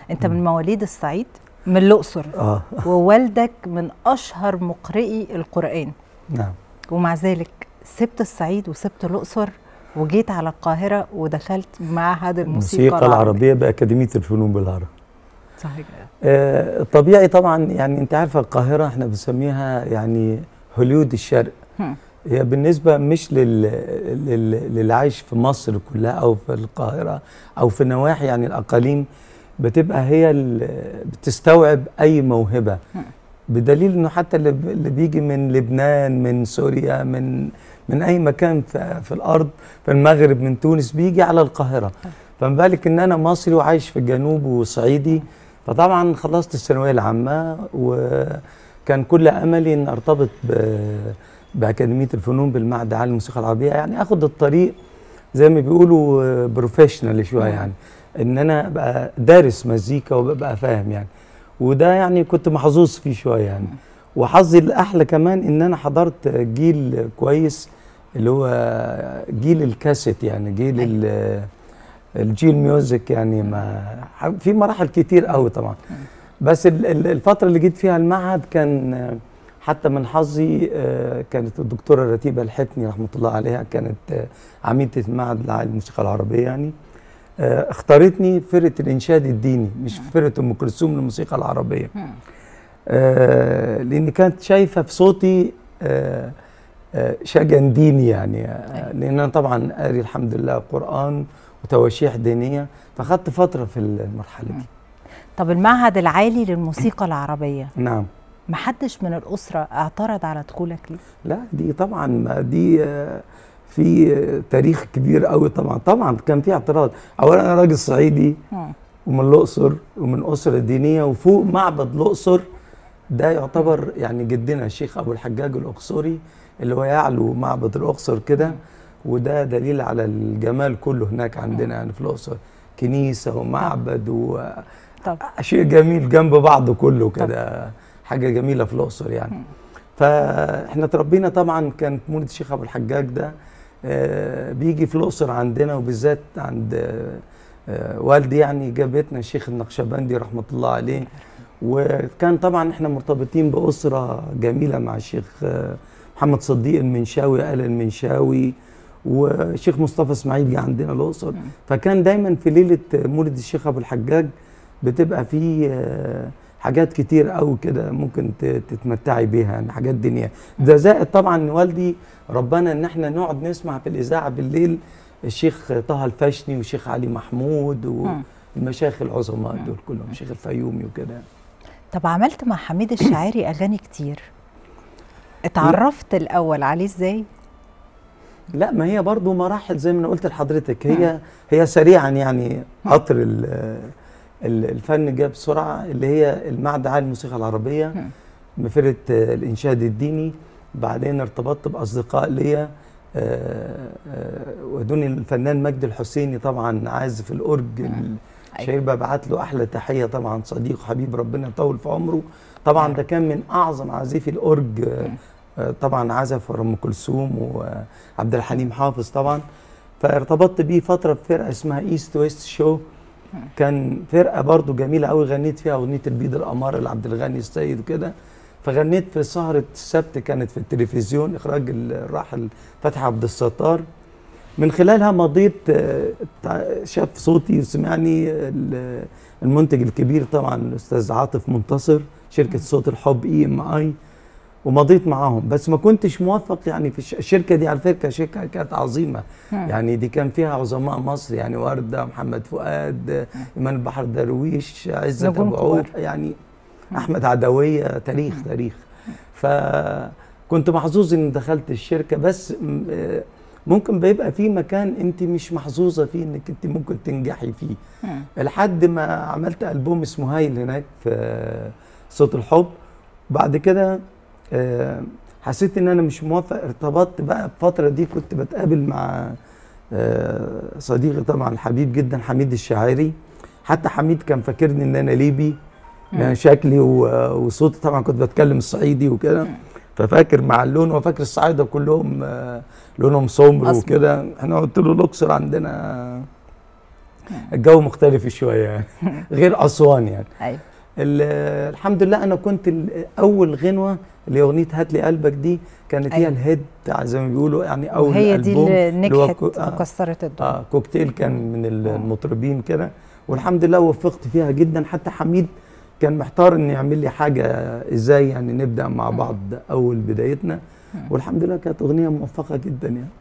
انت من مواليد الصعيد من الاقصر اه ووالدك من اشهر مقرئي القران نعم ومع ذلك سبت الصعيد وسبت الاقصر وجيت على القاهره ودخلت معهد الموسيقى الموسيقى العربيه باكاديميه الفنون بالهرم صحيح كده. آه طبيعي طبعا يعني انت عارفه القاهره احنا بنسميها يعني هوليود الشرق هم. هي بالنسبه مش لل... لل... للي عايش في مصر كلها او في القاهره او في نواحي يعني الاقاليم بتبقى هي ال... بتستوعب اي موهبه هم. بدليل انه حتى اللي, ب... اللي بيجي من لبنان من سوريا من من اي مكان في, في الارض في المغرب من تونس بيجي على القاهره فما بالك ان انا مصري وعايش في الجنوب وصعيدي فطبعا خلصت الثانويه العامه وكان كل املي ان ارتبط ب... باكاديميه الفنون بالمعهد العالي للموسيقى العربيه يعني اخد الطريق زي ما بيقولوا بروفيشنال شويه يعني ان انا ابقى دارس مزيكا وببقى فاهم يعني وده يعني كنت محظوظ فيه شويه يعني وحظي الاحلى كمان ان انا حضرت جيل كويس اللي هو جيل الكاسيت يعني جيل ال- الجيل ميوزك يعني ما في مراحل كتير قوي طبعا بس ال- ال- الفتره اللي جيت فيها المعهد كان حتى من حظي آه، كانت الدكتوره رتيبه الحتني رحمه الله عليها كانت آه، عميده المعهد العالي للموسيقى العربيه يعني آه، اختارتني فرقه الانشاد الديني مش فرقه ام كلثوم للموسيقى العربيه هم. آه، لان كانت شايفه في صوتي آه، آه، شجن ديني يعني آه، لان انا طبعا قاري الحمد لله قران وتواشيح دينيه فخدت فتره في المرحله دي طب المعهد العالي للموسيقى العربيه نعم محدش من الاسره اعترض على دخولك ليه لا دي طبعا ما دي آه، في آه، تاريخ كبير قوي طبعا طبعا كان في اعتراض اولا انا راجل صعيدي هم. ومن الاقصر ومن اسره دينيه وفوق معبد الاقصر ده يعتبر يعني جدنا الشيخ ابو الحجاج الاقصري اللي هو يعلو معبد الاقصر كده وده دليل على الجمال كله هناك عندنا يعني في الاقصر كنيسه ومعبد طب وشيء جميل جنب بعضه كله كده حاجه جميله في الاقصر يعني فاحنا تربينا طبعا كانت مولد الشيخ ابو الحجاج ده آه، بيجي في الاقصر عندنا وبالذات عند آه، آه، والدي يعني جابتنا الشيخ النقشبندي رحمه الله عليه وكان طبعا احنا مرتبطين باسره جميله مع الشيخ آه، محمد صديق المنشاوي ال المنشاوي والشيخ مصطفى اسماعيل جه عندنا الاقصر فكان دايما في ليله مولد الشيخ ابو الحجاج بتبقى فيه آه، حاجات كتير قوي كده ممكن ت- تتمتعي بيها يعني حاجات دنيا ده زائد طبعا إن والدي ربنا ان احنا نقعد نسمع في الاذاعه بالليل الشيخ طه الفاشني والشيخ علي محمود مم. والمشايخ العظماء دول كلهم الشيخ الفيومي وكده طب عملت مع حميد الشاعري اغاني كتير اتعرفت الاول عليه ازاي لا ما هي برضو مراحل زي ما انا قلت لحضرتك هي هي سريعا يعني قطر ال- ال- الفن جاء بسرعه اللي هي المعهد العالي للموسيقى العربيه بفرقه الانشاد الديني بعدين ارتبطت باصدقاء ليا آه، آه، ودوني الفنان مجدي الحسيني طبعا عازف الاورج الشهير ببعت له احلى تحيه طبعا صديق حبيب ربنا يطول في عمره طبعا ده كان من اعظم عازفي الاورج آه، آه، طبعا عزف ورا ام كلثوم وعبد الحليم حافظ طبعا فارتبطت بيه فتره في فرقه اسمها ايست ويست شو كان فرقه برضو جميله قوي غنيت فيها اغنيه البيض القمر لعبد الغني السيد وكده فغنيت في سهره السبت كانت في التلفزيون اخراج الراحل فتحي عبد الستار من خلالها مضيت آه، تع- شاف صوتي وسمعني ال- المنتج الكبير طبعا الاستاذ عاطف منتصر شركه صوت الحب اي ام اي ومضيت معاهم بس ما كنتش موفق يعني في الش- الشركه دي على فكره شركه كانت عظيمه يعني دي كان فيها عظماء مصر يعني ورده محمد فؤاد ايمان البحر درويش عزت نجوم ابو كبار. عوف يعني احمد عدويه تاريخ تاريخ فكنت محظوظ اني دخلت الشركه بس م- آه، ممكن بيبقى في مكان انت مش محظوظه فيه انك انت ممكن تنجحي فيه لحد ما عملت البوم اسمه هايل هناك في صوت الحب بعد كده آه، حسيت ان انا مش موافق ارتبطت بقى الفتره دي كنت بتقابل مع آه، صديقي طبعا الحبيب جدا حميد الشاعري حتى حميد كان فاكرني ان انا ليبي يعني شكلي و- وصوتي طبعا كنت بتكلم الصعيدي وكده ففاكر مع اللون وفاكر الصعايده كلهم آه، لونهم سمر أسمر. وكده احنا قلت له الاقصر عندنا الجو مختلف شويه يعني غير اسوان يعني ايوه ال- الحمد لله انا كنت ال- اول غنوه اللي هي اغنيه هات لي قلبك دي كانت هي أيوة. الهيد بتاع زي ما بيقولوا يعني اول وهي دي ألبوم اللي هو نجحت كو- آه. وكسرت الدنيا اه كوكتيل كان من ال- آه. المطربين كده والحمد لله وفقت فيها جدا حتى حميد كان محتار انه يعمل لي حاجه ازاي يعني نبدا مع بعض اول بدايتنا والحمد لله كانت اغنيه موفقه جدا يعني